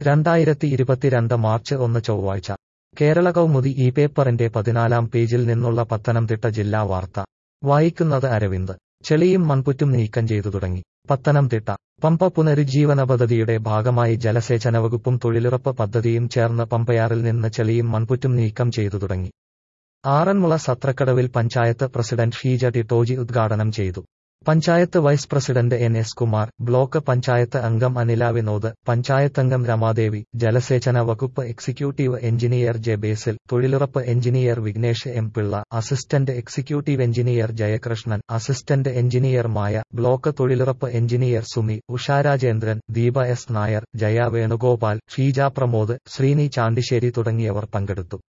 രണ്ടായിരത്തി ഇരുപത്തിരണ്ട് മാർച്ച് ഒന്ന് ചൊവ്വാഴ്ച കേരള കൗമുദി ഈ പേപ്പറിന്റെ പതിനാലാം പേജിൽ നിന്നുള്ള പത്തനംതിട്ട ജില്ലാ വാർത്ത വായിക്കുന്നത് അരവിന്ദ് ചെളിയും മൺപുറ്റും നീക്കം ചെയ്തു തുടങ്ങി പത്തനംതിട്ട പമ്പ പുനരുജ്ജീവന പദ്ധതിയുടെ ഭാഗമായി ജലസേചന വകുപ്പും തൊഴിലുറപ്പ് പദ്ധതിയും ചേർന്ന് പമ്പയാറിൽ നിന്ന് ചെളിയും മൺപുറ്റും നീക്കം ചെയ്തു തുടങ്ങി ആറന്മുള സത്രക്കടവിൽ പഞ്ചായത്ത് പ്രസിഡന്റ് ഷീജ ടിട്ടോജി ഉദ്ഘാടനം ചെയ്തു panchayat vice president N S Kumar block panchayat അംഗം അനില വിനോദ് പഞ്ചായത്തംഗം രമാദേവി ജലസേചന വകുപ്പ് എക്സിക്യൂട്ടീവ് എഞ്ചിനീയർ ജെ ബേസിൽ തൊഴിലുറപ്പ് engineer Vignesh M Pillai assistant executive engineer Jayakrishnan assistant engineer Maya block തൊഴിലുറപ്പ് എഞ്ചിനീയർ സുമി ഉഷാരാജേന്ദ്രൻ ദീപ എസ് നായർ ജയ വേണുഗോപാൽ ഷീജ പ്രമോദ് ശ്രീനി ചാണ്ടിശ്ശേരി തുടങ്ങിയവർ പങ്കെടുത്തു